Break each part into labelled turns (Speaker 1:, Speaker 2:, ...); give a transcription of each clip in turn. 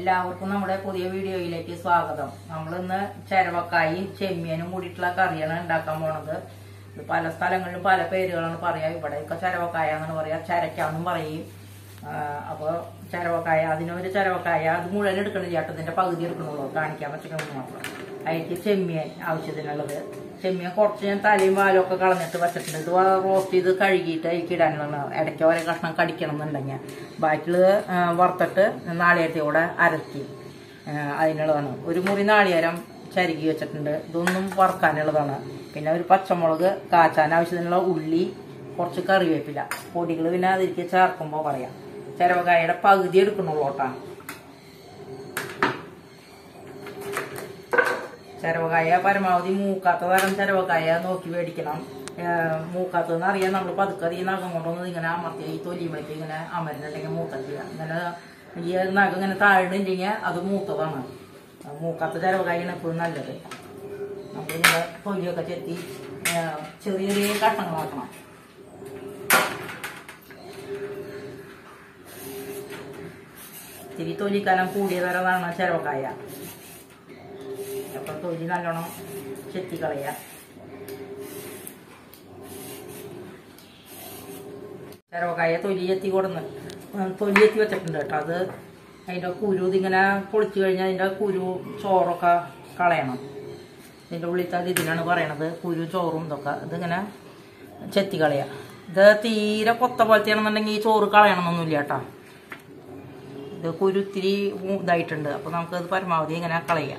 Speaker 1: എല്ലാവർക്കും നമ്മുടെ പുതിയ വീഡിയോയിലേക്ക് സ്വാഗതം നമ്മൾ ഇന്ന് ചെരവക്കായും ചെമ്മീനും കൂടിയിട്ടുള്ള കറിയാണ് ഉണ്ടാക്കാൻ പോണത് ഇത് പല സ്ഥലങ്ങളിലും പല പേരുകളാണ് പറയാ ഇവിടെയൊക്കെ ചെരവക്കായ എന്നാണ് പറയാ ചരക്കാന്നും പറയും അപ്പോൾ ചെരവക്കായ അതിനൊരു ചെരവക്കായ അത് മുഴുവൻ എടുക്കണില്ല ചേട്ടൻ ഇതിന്റെ പകുതി എടുക്കണുള്ളൂ കാണിക്കാൻ പറ്റണമെന്ന് മാത്രം അതിലേക്ക് ചെമ്മീൻ ആവശ്യത്തിനുള്ളത് ചെമ്മീൻ കുറച്ച് ഞാൻ തലയും വാലും ഒക്കെ കളഞ്ഞിട്ട് വെച്ചിട്ടുണ്ട് ഇത് റോസ്റ്റ് ചെയ്ത് കഴുകിയിട്ട് അതിലേക്ക് ഇടാനുള്ളതാണ് ഇടയ്ക്ക് ഓരോ കഷ്ണം കടിക്കണം എന്നുണ്ടെങ്കിൽ ബാക്കിയുള്ളത് ആ, വറുത്തിട്ട് നാളികേരത്തെ കൂടെ അരത്തി ആ, അതിനുള്ളതാണ് ഒരു മുറി നാളികേരം ചരുകി വെച്ചിട്ടുണ്ട് ഇതൊന്നും വറുക്കാനുള്ളതാണ് പിന്നെ ഒരു പച്ചമുളക് കാച്ചാൻ ആവശ്യത്തിനുള്ള ഉള്ളി കുറച്ച് കറിവേപ്പില പൊടികൾ പിന്നെ അതിലേക്ക് ചേർക്കുമ്പോൾ പറയാം ചെരവകായയുടെ പകുതി എടുക്കണുള്ളൂ കേട്ടാ ചെരവകായ പരമാവധി മൂക്കാത്ത തരം ചെരവകായ നോക്കി മേടിക്കണം മൂക്കാത്തതെന്ന് അറിയാൻ നമ്മൾ പതുക്കെ ഈ നഖം കൊണ്ടൊന്ന് ഇങ്ങനെ അമർത്തി ഈ തൊലിയുമ്പോഴേക്ക് ഇങ്ങനെ അമരുന്നുണ്ടെങ്കിൽ മൂത്ത ചെയ്യുക ഇങ്ങനെ ഈ നഖം ഇങ്ങനെ താഴ്ന്നില്ലെങ്കിൽ അത് മൂത്തതാണ് ആ, മൂക്കാത്ത ചെരവകായാണ് എപ്പോഴും നല്ലത് നമ്മളിങ്ങനെ തൊലിയൊക്കെ ചെത്തി ആ, ചെറിയ ചെറിയ കഷ്ണങ്ങളാക്കണം ഇത്തിരി തൊലിക്കാലം കൂടിയ തരതാണ് ചെരവക്കായ അപ്പം തൊലി നല്ലോണം ചെത്തിക്കളയുക ചെരവക്കായ തൊലി ചെത്തി കൊടുന്ന് തൊലി ചെത്തി വെച്ചിട്ടുണ്ട് കേട്ടോ അത് അതിൻ്റെ കുരു ഇതിങ്ങനെ പൊളിച്ചു കഴിഞ്ഞാൽ അതിൻ്റെ കുരു ചോറൊക്കെ കളയണം ഇതിൻ്റെ ഉള്ളിലത്തെ അത് ഇതിനാണ് പറയണത് കുരു ചോറും ഇതൊക്കെ ഇതിങ്ങനെ ചെത്തി കളയുക ഇത് തീരെ കൊത്ത പോലത്തെയാണെന്നുണ്ടെങ്കിൽ ഈ ചോറ് കളയണമെന്നൊന്നുമില്ല കേട്ടോ ഇത് കുരുത്തിരി ഇതായിട്ടുണ്ട് അപ്പോൾ നമുക്കത് പരമാവധി ഇങ്ങനെ കളയാം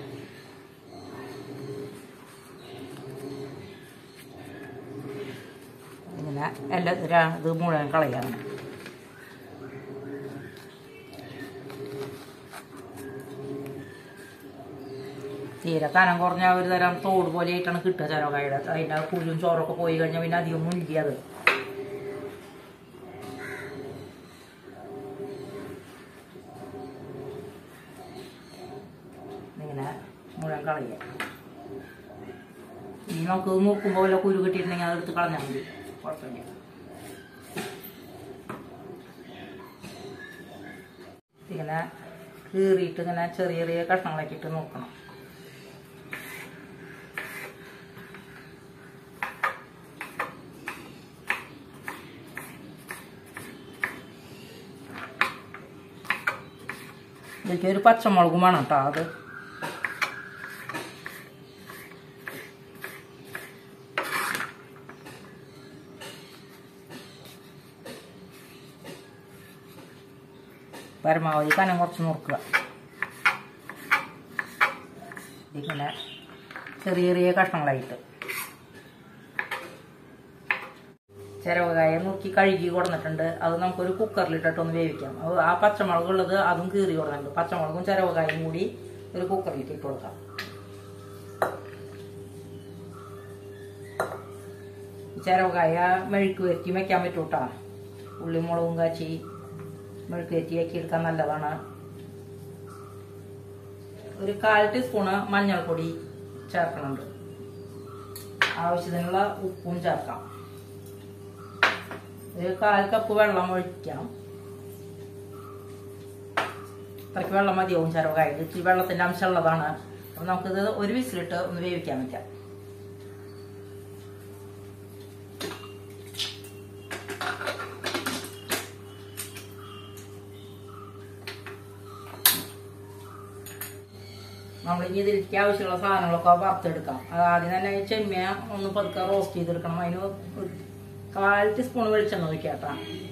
Speaker 1: ഇങ്ങനെ എല്ലാ രാ- ഇത് മുഴുവൻ കളയാം തീരെ കനം കുറഞ്ഞ ഒരു തരം തോട് പോലെ ആയിട്ടാണ് കിട്ടുക ചെരവകായുടെ അതിൻ്റെ കുരും ചോറൊക്കെ പോയി കഴിഞ്ഞാൽ പിന്നെ അധികം ഇല്ല അത് ഇങ്ങനെ മുഴുവൻ കളയുക ഇനി നമുക്ക് നോക്കുമ്പോൾ വല്ല കുരു കിട്ടിയിട്ടുണ്ടെങ്കിൽ അതെടുത്ത് കളഞ്ഞാൽ മതി കുഴപ്പമില്ല ഇങ്ങനെ കീറിയിട്ട് ഇങ്ങനെ ചെറിയ ചെറിയ കഷ്ണങ്ങളാക്കിയിട്ട് നോക്കണം ഇതിലേക്ക് ഒരു പച്ചമുളകും വേണം കേട്ടോ അത് പരമാവധി കനം കുറച്ച് നുറുക്കുക ഇങ്ങനെ ചെറിയ ചെറിയ കഷ്ണങ്ങളായിട്ട് ചിരവകായ നുറുക്കി കഴുകി കൊടുത്തിട്ടുണ്ട് അത് നമുക്കൊരു കുക്കറിലിട്ടിട്ടൊന്ന് വേവിക്കാം അത് ആ പച്ചമുളക് ഉള്ളത് അതും കീറി കൊടുക്കുന്നുണ്ട് പച്ചമുളകും ചിരവകായും കൂടി ഒരു കുക്കറിലേക്ക് ഇട്ട് കൊടുക്കാം ചിരവകായ മെഴുക്ക് വരട്ടി വെക്കാൻ പറ്റൂട്ടാ ഉള്ളിമുളകും കാച്ചി മെഴുക്ക് വരട്ടി ആക്കി എടുക്കാൻ നല്ലതാണ് ഒരു കാൽ ടീസ്പൂണ് മഞ്ഞൾപ്പൊടി ചേർക്കുന്നുണ്ട് ആവശ്യത്തിനുള്ള ഉപ്പും ചേർക്കാം ഒരു കാൽ കപ്പ് വെള്ളം ഒഴിക്കാം അത്രയ്ക്ക് വെള്ളം മതിയാവും ചെറുകായിട്ട് ഇച്ചിരി വെള്ളത്തിന്റെ അംശം ഉള്ളതാണ് അപ്പൊ നമുക്കിത് ഒരു വിസിലിട്ട് ഒന്ന് വേവിക്കാൻ വെക്കാം നമ്മൾ ഇനി ഇതിലേക്ക് ആവശ്യമുള്ള സാധനങ്ങളൊക്കെ വറുത്തെടുക്കാം അത് ആദ്യം തന്നെ ചെമ്മിയ ഒന്ന് പതുക്കെ റോസ്റ്റ് ചെയ്തെടുക്കണം അതിന് ഒരു കാൽ ടീസ്പൂൺ വെളിച്ചെണ്ണ ഒഴിക്കാട്ടാ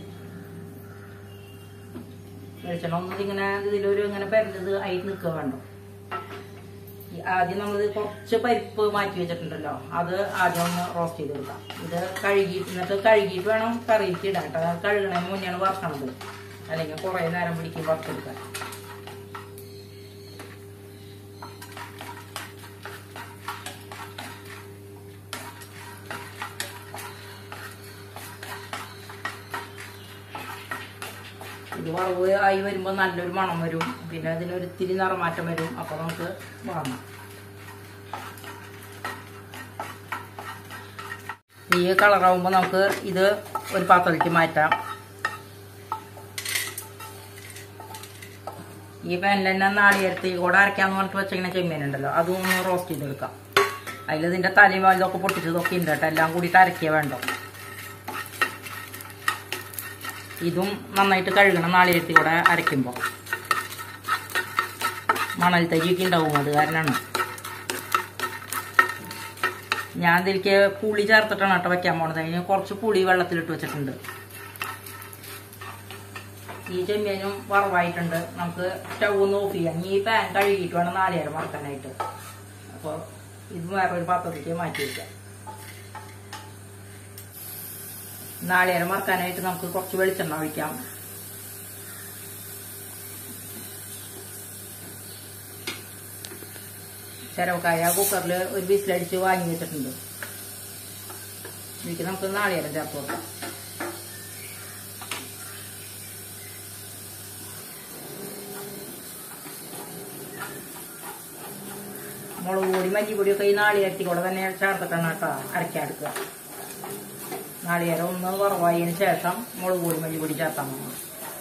Speaker 1: വെളിച്ചെണ്ണ ഒന്നും ഇങ്ങനെ ഇതിലൊരു ഇങ്ങനെ പെരഞ്ഞത് ആയിട്ട് നിൽക്കുക വേണ്ട ഈ ആദ്യം നമ്മളിത് കുറച്ച് പരിപ്പ് മാറ്റി വെച്ചിട്ടുണ്ടല്ലോ അത് ആദ്യം ഒന്ന് റോസ്റ്റ് ചെയ്തെടുക്കാം ഇത് കഴുകിയിട്ട് എന്നിട്ട് കഴുകിയിട്ട് വേണം കറിയിലേക്ക് ഇടാൻ കേട്ടോ അത് കഴുകണതിന് മുന്നെയാണ് വറക്കണത് അല്ലെങ്കിൽ കുറേ നേരം പിടിക്കും വറുത്തെടുക്കാൻ ഇത് വറവ് ആയി വരുമ്പോൾ നല്ലൊരു മണം വരും പിന്നെ അതിനൊരു ഇത്തിരി നിറമാറ്റം വരും അപ്പോൾ നമുക്ക് വാങ്ങാം ഈ കളറാവുമ്പോൾ നമുക്ക് ഇത് ഒരു പാത്രത്തിലേക്ക് മാറ്റാം ഈ പാനിൽ തന്നെ നാളികേരത്തി കൂടെ അരയ്ക്കാന്ന് പറഞ്ഞിട്ട് വെച്ചിങ്ങനെ ചെമ്മീൻ ഉണ്ടല്ലോ അതും ഒന്ന് റോസ്റ്റ് ചെയ്തെടുക്കാം അതിൽ ഇതിന്റെ തലയും വാലിതൊക്കെ പൊട്ടിച്ചതൊക്കെ ഉണ്ട് കേട്ടോ എല്ലാം കൂടിയിട്ട് അരക്കിയ വേണ്ടോ ഇതും നന്നായിട്ട് കഴുകണം നാളികേരത്തി കൂടെ അരയ്ക്കുമ്പോൾ മണൽ തരിയൊക്കെ ഉണ്ടാവും അത് കാരണമാണ് ഞാൻ ഇതിലേക്ക് പുളി ചേർത്തിട്ടാണ് കേട്ടോ വെക്കാൻ പോണത് അതിന് കുറച്ച് പുളി വെള്ളത്തിലിട്ട് വെച്ചിട്ടുണ്ട് ഈ ചെമ്മീനും വറവായിട്ടുണ്ട് നമുക്ക് സ്റ്റൗ ഒന്ന് ഓഫ് ചെയ്യാം ഈ പാൻ കഴുകിയിട്ട് വേണം നാളികേരം വറക്കാനായിട്ട് അപ്പോൾ ഇത് വേറൊരു പാത്രത്തിലേക്ക് മാറ്റി വയ്ക്കാം നാളികേരം വറക്കാനായിട്ട് നമുക്ക് കുറച്ച് വെളിച്ചെണ്ണ ഒഴിക്കാം ചെരവക്കായ കുക്കറിൽ ഒരു വിസിലടിച്ച് വാങ്ങി വെച്ചിട്ടുണ്ട് ഇതിലേക്ക് നമുക്ക് നാളികേരം ചേർത്ത് കൊടുക്കാം മുളക് പൊടി മല്ലിപ്പൊടിയൊക്കെ ഈ നാളികേരത്തിൽ കൂടെ തന്നെ ചേർത്തിട്ടാണ് കേട്ടോ അരയ്ക്കാടുക്കുക നാളികേരം ഒന്ന് വറവായതിന് ശേഷം മുളക് പൊടി മല്ലിപ്പൊടി ചേർത്താൽ മതി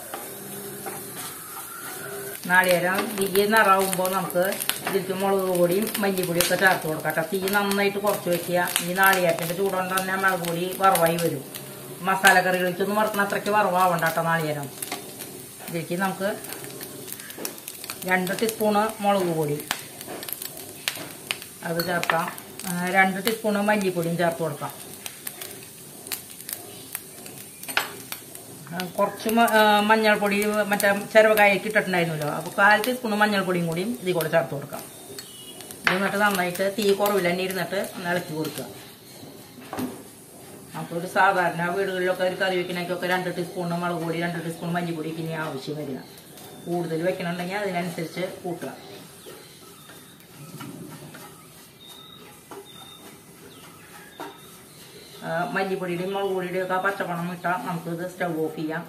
Speaker 1: നാളികേരം തീ നിറാവുമ്പോൾ നമുക്ക് ഇതിലേക്ക് മുളക് പൊടിയും മല്ലിപ്പൊടിയും ഒക്കെ ചേർത്ത് കൊടുക്കാം കേട്ടോ തീ നന്നായിട്ട് കുറച്ച് വെക്കുക ഈ നാളികേരത്തിൻ്റെ ചൂടുകൊണ്ട് തന്നെ മുളക് പൊടി വറവായി വരും മസാല കറികളിലേക്കൊന്നും വറുക്കുന്ന അത്രയ്ക്ക് വറവാവണ്ട കേട്ടോ നാളികേരം ഇതിലേക്ക് നമുക്ക് രണ്ട് ടീസ്പൂണ് മുളക് പൊടി അത് ചേർക്കാം ആ, രണ്ട് ടീസ്പൂണ് മല്ലിപ്പൊടിയും ചേർത്ത് കൊടുക്കാം ആ, കുറച്ച് മ- ആ, മഞ്ഞൾപ്പൊടി മറ്റേ ചെറുവകായക്ക് ഇട്ടിട്ടുണ്ടായിരുന്നല്ലോ അപ്പോൾ കാൽ ടീസ്പൂൺ മഞ്ഞൾപ്പൊടിയും കൂടിയും ഇതിൽ കൂടെ ചേർത്ത് കൊടുക്കാം ഇത് എന്നിട്ട് നന്നായിട്ട് തീ കുറവില്ല തന്നെ ഇരുന്നിട്ട് ഒന്ന് ഇളക്കി കൊടുക്കുക അപ്പോൾ ഒരു സാധാരണ വീടുകളിലൊക്കെ ഒരു കറി വെക്കണേക്കൊക്കെ രണ്ട് ടീസ്പൂൺ മുളക് പൊടി രണ്ട് ടീസ്പൂൺ മല്ലിപ്പൊടിക്ക് ഇനി ആവശ്യം വരിക കൂടുതൽ വെക്കണമെന്നുണ്ടെങ്കിൽ അതിനനുസരിച്ച് കൂട്ടുക ആ, മല്ലിപ്പൊടിയുടെയും മുളക് പൊടിയുടെയും ഒക്കെ ആ പച്ചപ്പണം ഇട്ടാൽ നമുക്കിത് സ്റ്റവ് ഓഫ് ചെയ്യാം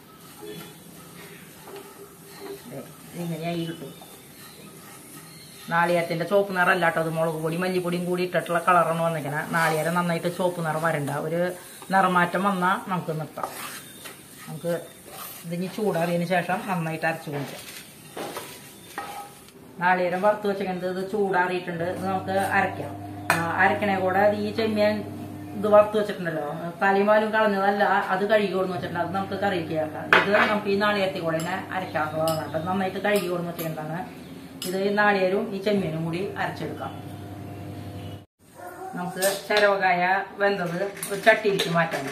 Speaker 1: ദേ, ഇതിങ്ങനെയായി കിട്ടും നാളികേരത്തിന്റെ ചുവപ്പ് നിറമല്ല കേട്ടോ അത് മുളക് പൊടി മല്ലിപ്പൊടിയും കൂടി ഇട്ടിട്ടുള്ള കളറാണ് വന്നിരിക്കുന്നത് നാളികേരം നന്നായിട്ട് ചുവപ്പ് നിറം വരണ്ട ഒരു നിറമാറ്റം വന്നാൽ നമുക്ക് നിർത്താം നമുക്ക് ഇതിന് ചൂടാറിയതിന് ശേഷം നന്നായിട്ട് അരച്ചു കൊണ്ടുവരാം നാളികേരം വറുത്ത് വെച്ചിട്ടുണ്ട് ഇത് ചൂടാറിയിട്ടുണ്ട് ഇത് നമുക്ക് അരയ്ക്കാം ആ, അരക്കണേ കൂടെ അത് ഈ ചെമ്മീൻ ഇത് വറുത്ത് വെച്ചിട്ടുണ്ടല്ലോ തലയും പാലും കളഞ്ഞതല്ല അത് കഴുകി കൊടുന്ന് വെച്ചിട്ടുണ്ട് അത് നമുക്ക് കറിയൊക്കെ ആക്കാം ഇത് നമുക്ക് ഈ നാളികേരത്തിൽ കൂടെ തന്നെ അരക്കാവുന്നതാണ് കേട്ടോ. ഇത് നന്നായിട്ട് കഴുകി കൊടുന്ന് വെച്ചിട്ടുണ്ടാണ് ഇത് ഈ നാളികേരവും ഈ ചെമ്മീനും കൂടി അരച്ചെടുക്കാം നമുക്ക് ചരവകായ വെന്തത് ഒരു ചട്ടിയിലേക്ക് മാറ്റാൻ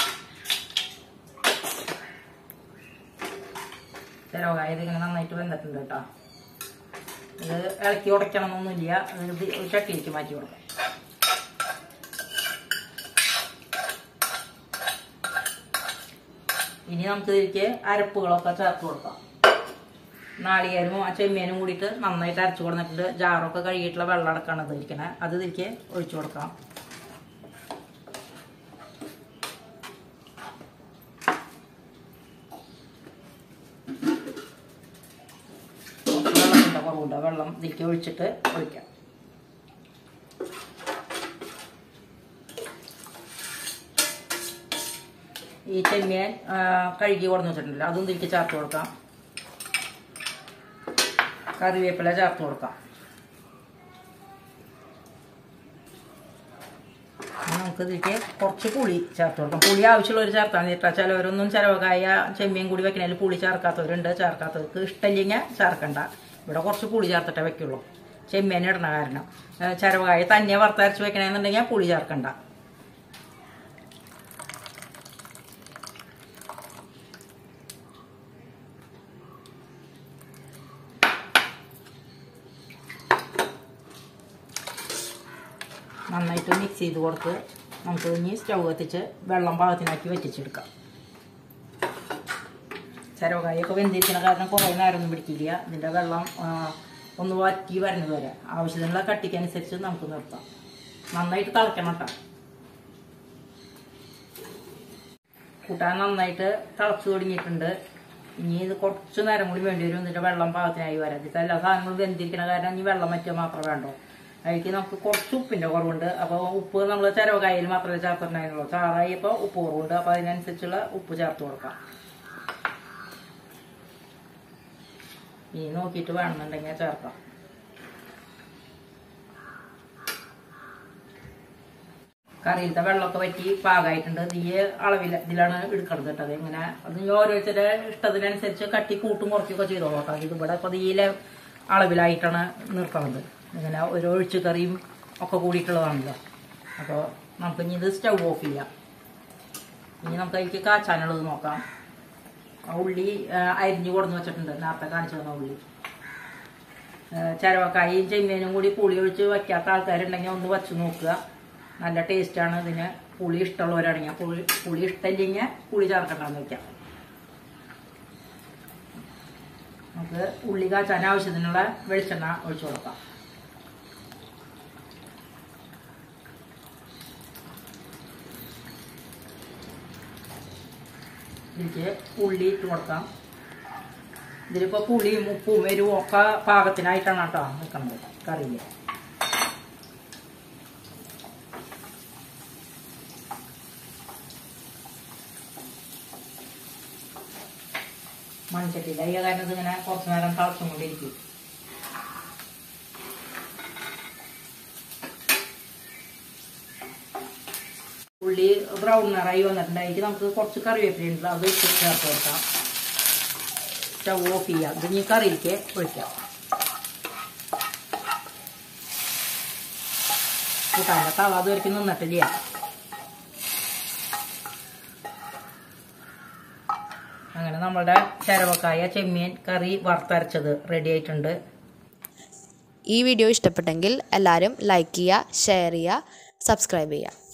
Speaker 1: ചരവകായ ഇതിങ്ങനെ നന്നായിട്ട് വെന്തിട്ടുണ്ട് കേട്ടോ ഇത് ഇളക്കി ഉടയ്ക്കണമെന്നൊന്നുമില്ല ഇത് ഒരു ചട്ടിയിലേക്ക് മാറ്റി കൊടുക്കാം ഇനി നമുക്ക് ഇതിലേക്ക് അരപ്പുകളൊക്കെ ചേർത്ത് കൊടുക്കാം നാളികേരവും ആ ചെമ്മീനും കൂടിയിട്ട് നന്നായിട്ട് അരച്ചു കൊടുത്തിട്ടുണ്ട് ജാറൊക്കെ കഴുകിയിട്ടുള്ള വെള്ളം അടക്കാണ് ഇതിരിക്കണേ അത് ഇതിലേക്ക് ഒഴിച്ചു കൊടുക്കാം വെള്ളത്തിൻ്റെ കുറവുണ്ട് വെള്ളം ഇതിലേക്ക് ഒഴിച്ചിട്ട് ഒഴിക്കാം ഈ ചെമ്മീൻ ആ, കഴുകി കൊടുന്ന് വെച്ചിട്ടുണ്ടല്ലോ അതും ഇതിലേക്ക് ചേർത്ത് കൊടുക്കാം കറിവേപ്പില ചേർത്ത് കൊടുക്കാം ഇനി നമുക്ക് ഇതിലേക്ക് കുറച്ച് പുളി ചേർത്ത് കൊടുക്കാം പുളി ആവശ്യമുള്ളവർ ചേർത്താൽ മതി കേട്ടോ ചിലവരൊന്നും ചിലവകായ ചെമ്മീൻ കൂടി വെക്കണതിൽ പുളി ചേർക്കാത്തവരുണ്ട് ചേർക്കാത്തവർക്ക് ഇഷ്ടമില്ലെങ്കിൽ ചേർക്കണ്ട ഇവിടെ കുറച്ച് പുളി ചേർത്തിട്ടേ വെക്കുള്ളൂ ചെമ്മീൻ ഇടണ കാരണം ഏ, ചിലവകായ തന്നെ വറുത്തരച്ച് വെക്കണമെന്നുണ്ടെങ്കിൽ പുളി ചേർക്കണ്ട നന്നായിട്ട് മിക്സ് ചെയ്ത് കൊടുത്ത് നമുക്ക് ഇനി സ്റ്റൗ കത്തിച്ച് വെള്ളം പാകത്തിനാക്കി വെച്ചിച്ചെടുക്കാം ചരവകായൊക്കെ വെന്തിരിക്കുന്ന കാരണം കുറേ നേരമൊന്നും പിടിക്കില്ല ഇതിൻ്റെ വെള്ളം ആ, ഒന്ന് വറ്റി വരുന്നത് വരെ ആവശ്യത്തിനുള്ള കട്ടിക്കനുസരിച്ച് നമുക്ക് നിർത്താം നന്നായിട്ട് തിളയ്ക്കണം കേട്ടോ കൂട്ടാൻ നന്നായിട്ട് തിളച്ചു തുടങ്ങിയിട്ടുണ്ട് ഇനി ഇത് കുറച്ച് നേരം കൂടി വേണ്ടി വരും ഇതിന്റെ വെള്ളം പാകത്തിനായി വരാൻ ഇതിൽ എല്ലാ സാധനങ്ങളും വെന്തിരിക്കുന്ന കാരണം ഇനി വെള്ളം വറ്റുക മാത്രമേ വേണ്ടോ അതിലേക്ക് നമുക്ക് കുറച്ച് ഉപ്പിന്റെ കുറവുണ്ട് അപ്പോൾ ഉപ്പ് നമ്മൾ ചിരവകായിൽ മാത്രമേ ചേർത്തിട്ടുണ്ടായിരുന്നുള്ളൂ ചാറായപ്പോൾ ഉപ്പ് കുറവുണ്ട് അപ്പോൾ അതിനനുസരിച്ചുള്ള ഉപ്പ് ചേർത്ത് കൊടുക്കാം ഇനി നോക്കിയിട്ട് വേണമെന്നുണ്ടെങ്കിൽ ചേർക്കാം കറിയിലത്തെ വെള്ളമൊക്കെ വറ്റി പാകമായിട്ടുണ്ട് ഈ അളവിൽ ഇതിലാണ് എടുക്കണത് കേട്ടത് ഇങ്ങനെ അത് ഇനി ഓരോരുത്തരുടെ ഇഷ്ടത്തിനനുസരിച്ച് കട്ടി കൂട്ടും കുറയ്ക്കുകയൊക്കെ ചെയ്തോളൂ കേട്ടോ ഇത് ഇവിടെ ഇപ്പോൾ ഇതിലെ അളവിലായിട്ടാണ് നിർത്തണത് ഇങ്ങനെ ഒരു ഒഴിച്ചു കറിയും ഒക്കെ കൂടിയിട്ടുള്ളതാണല്ലോ അപ്പോൾ നമുക്ക് ഇനി ഇത് സ്റ്റൗ ഓഫ് ചെയ്യാം ഇനി നമുക്ക് അതിലേക്ക് കാച്ചാനുള്ളത് നോക്കാം ആ ഉള്ളി ആ, അരിഞ്ഞ് കൊടുന്ന് വെച്ചിട്ടുണ്ട് നേരത്തെ കാണിച്ചു തന്ന ഉള്ളി ആ, ചരവക്കായും ചെമ്മീനും കൂടി പുളി ഒഴിച്ച് വയ്ക്കാത്ത ആൾക്കാരുണ്ടെങ്കിൽ ഒന്ന് വച്ച് നോക്കുക നല്ല ടേസ്റ്റാണ് ഇതിന് പുളി ഇഷ്ടമുള്ളവരാണെങ്കിൽ പുളി പുളി ഇഷ്ടമില്ലെങ്കിൽ പുളി ചേർക്കണ്ടെന്ന് വെക്കാം നമുക്ക് ഉള്ളി കാച്ചാൻ ആവശ്യത്തിനുള്ള വെളിച്ചെണ്ണ ഒഴിച്ചു കൊടുക്കാം ഇതിലേക്ക് ഉള്ളി ഇട്ട് കൊടുക്കാം ഇതിലിപ്പോൾ പുളിയും ഉപ്പും എരിവും ഒക്കെ പാകത്തിനായിട്ടാണ് കേട്ടോ നിൽക്കുന്നത് കറിയിൽ മൺചട്ടിയില്ല ഈ കാരണം ഇതിങ്ങനെ കുറച്ച് നേരം തിളച്ചും കൊണ്ടിരിക്കും ഉള്ളി ബ്രൗൺ നിറായി വന്നിട്ടുണ്ട് അതിലേക്ക് നമുക്ക് കുറച്ച് കറിവേപ്പിലുണ്ട് അത് ഇട്ട് ചേർത്ത് കൊടുക്കാം സ്റ്റവ് ഓഫ് ചെയ്യാം ഇത് ഇനി കറിയിലേക്ക് ഒഴിക്കാം കൂട്ടാൻ്റെ തവ അതുവരെയ്ക്ക് നിന്നിട്ടില്ല അങ്ങനെ നമ്മളുടെ ചരവക്കായ ചെമ്മീൻ കറി വറുത്തരച്ചത് റെഡി ആയിട്ടുണ്ട്
Speaker 2: ഈ വീഡിയോ ഇഷ്ടപ്പെട്ടെങ്കിൽ എല്ലാവരും ലൈക്ക് ചെയ്യുക ഷെയർ ചെയ്യുക സബ്സ്ക്രൈബ് ചെയ്യുക